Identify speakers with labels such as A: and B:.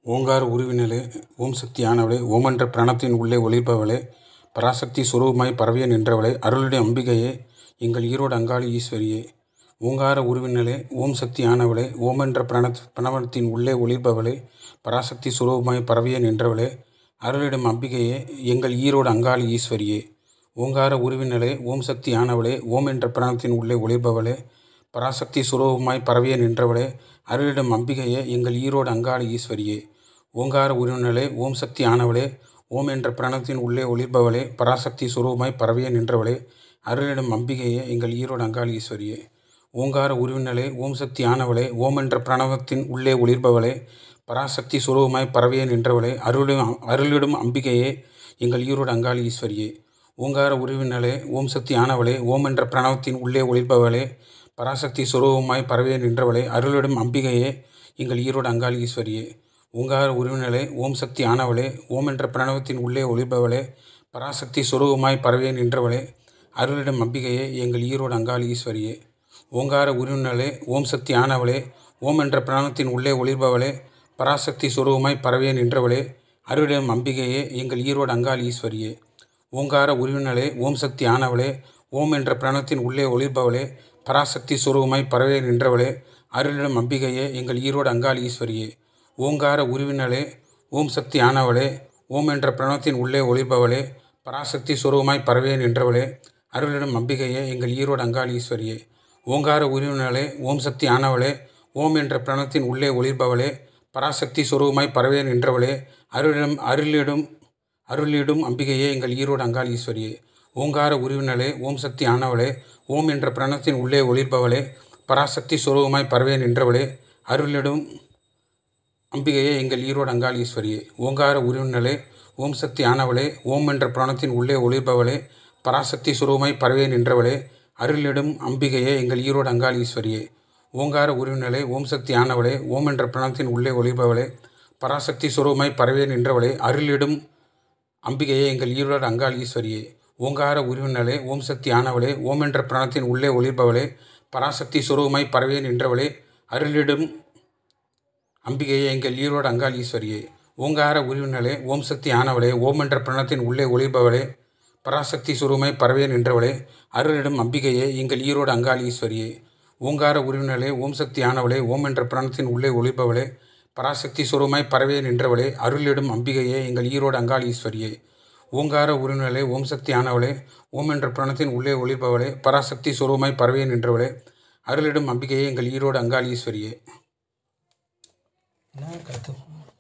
A: ஓங்கார உருவினிலே ஓம் சக்தி ஆனவளே ஓமென்ற பிராணத்தின் உள்ளே ஒளிர்பவளே பராசக்தி சுரூபமாய் பரவிய நின்றவளே அருளுடைய அம்பிகையே எங்கள் ஈரோடு அங்காளி ஈஸ்வரியே ஓங்கார உருவினிலே ஓம் சக்தி ஆனவளே ஓமென்ற பிரண பிரணவத்தின் உள்ளே ஒளிர்பவளே பராசக்தி சுரூபமாய் பரவிய நின்றவளே அருளிடும் அம்பிகையே எங்கள் ஈரோடு அங்காளி ஈஸ்வரியே ஓங்கார உருவினிலே ஓம் சக்தி ஆனவளே ஓம் என்ற பிராணத்தின் உள்ளே ஒளிர்பவளே பராசக்தி சுரூபமாய் பரவிய நின்றவளே அருளிடும் அம்பிகையே எங்கள் ஈரோடு அங்காளி ஈஸ்வரியே ஓங்கார உருவினிலே ஓம் சக்தி ஆனவளே ஓம் என்ற பிரணத்தின் உள்ளே ஒளிர்பவளே பராசக்தி சுரூபமாய் பரவிய நின்றவளே அருளிடும் அம்பிகையே எங்கள் ஈரோடு அங்காளி ஈஸ்வரியே ஓங்கார உருவினிலே ஓம் சக்தி ஆனவளே ஓம் என்ற பிரணவத்தின் உள்ளே ஒளிர்பவளே பராசக்தி சுரூபமாய் பரவிய நின்றவளே அருளிடும் அருளிடும் அம்பிகையே எங்கள் ஈரோடு அங்காளி ஈஸ்வரியே ஓங்கார உருவினிலே ஓம் சக்தி ஆனவளே ஓம் என்ற பிரணவத்தின் உள்ளே ஒளிர்பவளே பராசக்தி சுரூபமாய் பரவிய நின்றவளே அருளிடும் அம்பிகையே எங்கள் ஈரோடு அங்காளி ஈஸ்வரியே ஓங்கார உருவினிலே ஓம் சக்தி ஆனவளே ஓம் என்ற பிரணவத்தின் உள்ளே ஒளிர்பவளே பராசக்தி சுரூபமாய் பரவிய நின்றவளே அருளிடும் அம்பிகையே எங்கள் ஈரோடு அங்காளி ஈஸ்வரியே ஓங்கார உருவினிலே ஓம் சக்தி ஆனவளே ஓம் என்ற பிராணத்தின் உள்ளே ஒளிர்பவளே பராசக்தி சுரூபமாய் பரவிய நின்றவளே அருளிடும் அம்பிகையே எங்கள் ஈரோடு அங்காளி ஈஸ்வரியே ஓங்கார உருவினிலே ஓம் சக்தி ஆனவளே ஓம் என்ற பிராணத்தின் உள்ளே ஒளிர்பவளே பராசக்தி சுரூபமாய் பரவிய நின்றவளே அருளிடும் அம்பிகையே எங்கள் ஈரோடு அங்காளி ஈஸ்வரியே ஓங்கார உருவினிலே ஓம் சக்தி ஆனவளே ஓம் என்ற பிரணவத்தின் உள்ளே ஒளிர்பவளே பராசக்தி சுரூபமாய் பரவிய நின்றவளே அருளிடும் அம்பிகையே எங்கள் ஈரோடு அங்காளி ஈஸ்வரியே ஓங்கார உருவினிலே ஓம் சக்தி ஆனவளே ஓம் என்ற பிரணத்தின் உள்ளே ஒளிர்பவளே பராசக்தி சுரூபமாய் பரவிய நின்றவளே அருளிடும் அருளிடும் அருளிடும் அம்பிகையே எங்கள் ஈரோடு அங்காளி ஈஸ்வரியே ஓங்கார உருவினிலே ஓம் சக்தி ஆனவளே ஓம் என்ற பிரணத்தின் உள்ளே ஒளிர்பவளே பராசக்தி சுரூபமாய் பரவிய நின்றவளே அருளிடும் அம்பிகையே எங்கள் ஈரோடு அங்காளி ஈஸ்வரியே ஓங்கார உருவினிலே ஓம் சக்தி ஆனவளே ஓம் என்ற பிராணத்தின் உள்ளே ஒளிர்பவளே பராசக்தி சுரூபமாய் பரவிய நின்றவளே அருளிடும் அம்பிகையே எங்கள் ஈரோடு அங்காளி ஈஸ்வரியே ஓங்கார உருவினிலே ஓம் சக்தி ஆனவளே ஓம் என்ற பிராணத்தின் உள்ளே ஒளிர்பவளே பராசக்தி சுரூபமாய் பரவிய நின்றவளே அருளிடும் அம்பிகையே எங்கள் ஈரோடு அங்காளி ஈஸ்வரியே ஓங்கார உருவினிலே ஓம் சக்தி ஆனவளே ஓம் என்ற பிராணத்தின் உள்ளே ஒளிர்பவளே பராசக்தி சுரூபமாய் பரவிய நின்றவளே அருளிடும் அம்பிகையே எங்கள் ஈரோடு அங்காளி ஈஸ்வரியே ஓங்கார உருவினிலே ஓம் சக்தி ஆனவளே ஓம் என்ற பிரணத்தின் உள்ளே ஒளிர்பவளே பராசக்தி சுரூபமாய் பரவிய நின்றவளே அருளிடும் அம்பிகையே எங்கள் ஈரோடு அங்காளி ஈஸ்வரியே ஓங்கார உருவினிலே ஓம் சக்தி ஆனவளே ஓம் என்ற பிராணத்தின் உள்ளே ஒளிர்பவளே பராசக்தி சுரூபமாய் பரவிய நின்றவளே அருளிடும் அம்பிகையே எங்கள் ஈரோடு அங்காளி ஈஸ்வரியே ஓங்கார உருவினிலே ஓம் சக்தி ஆனவளே ஓம் என்ற பிராணத்தின் உள்ளே ஒளிர்பவளே பராசக்தி சுரூபமாய் பரவிய நின்றவளே அருளிடும் அம்பிகையே எங்கள் ஈரோடு அங்காளி ஈஸ்வரியே
B: என்ன கருத்து